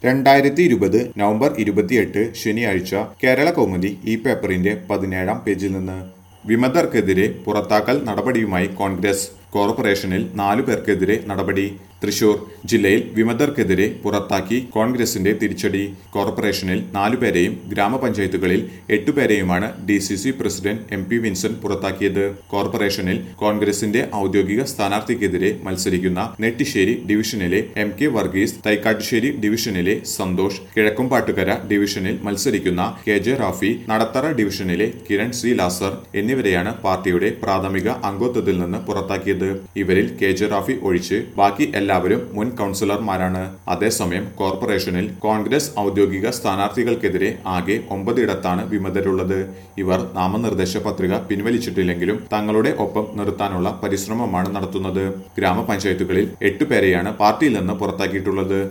രണ്ടായിരത്തി ഇരുപത് നവംബർ ഇരുപത്തിയെട്ട് ശനിയാഴ്ച കേരള കൗമുദി ഈ പേപ്പറിന്റെ പതിനേഴാം പേജിൽ നിന്ന് വിമതർക്കെതിരെ പുറത്താക്കൽ നടപടിയുമായി കോൺഗ്രസ് കോർപ്പറേഷനിൽ നാലു പേർക്കെതിരെ നടപടി തൃശൂർ ജില്ലയിൽ വിമതർക്കെതിരെ പുറത്താക്കി കോൺഗ്രസിന്റെ തിരിച്ചടി കോർപ്പറേഷനിൽ നാലുപേരെയും ഗ്രാമപഞ്ചായത്തുകളിൽ എട്ടുപേരെയുമാണ് D C C president M P Vincent പുറത്താക്കിയത് കോർപ്പറേഷനിൽ കോൺഗ്രസിന്റെ ഔദ്യോഗിക സ്ഥാനാർത്ഥിക്കെതിരെ മത്സരിക്കുന്ന നെട്ടിശ്ശേരി ഡിവിഷനിലെ എം കെ വർഗീസ് തൈക്കാട്ടുശ്ശേരി ഡിവിഷനിലെ സന്തോഷ് കിഴക്കുംപാട്ടുകര ഡിവിഷനിൽ മത്സരിക്കുന്ന കെ ജെ റാഫി നടത്തറ ഡിവിഷനിലെ കിരൺ സി ലാസർ എന്നിവരെയാണ് പാർട്ടിയുടെ പ്രാഥമിക അംഗത്വത്തിൽ നിന്ന് പുറത്താക്കിയത് ഇവരിൽ കെ ജെ റാഫി ഒഴിച്ച് ബാക്കി എല്ലാവരും മുൻ കൗൺസിലർമാരാണ് അതേസമയം കോർപ്പറേഷനിൽ കോൺഗ്രസ് ഔദ്യോഗിക സ്ഥാനാർത്ഥികൾക്കെതിരെ ആകെ ഒമ്പതിടത്താണ് വിമതരുള്ളത് ഇവർ നാമനിർദ്ദേശ പത്രിക പിൻവലിച്ചിട്ടില്ലെങ്കിലും തങ്ങളുടെ ഒപ്പം നിർത്താനുള്ള പരിശ്രമമാണ് നടത്തുന്നത് ഗ്രാമപഞ്ചായത്തുകളിൽ എട്ടുപേരെയാണ് പാർട്ടിയിൽ നിന്ന് പുറത്താക്കിയിട്ടുള്ളത്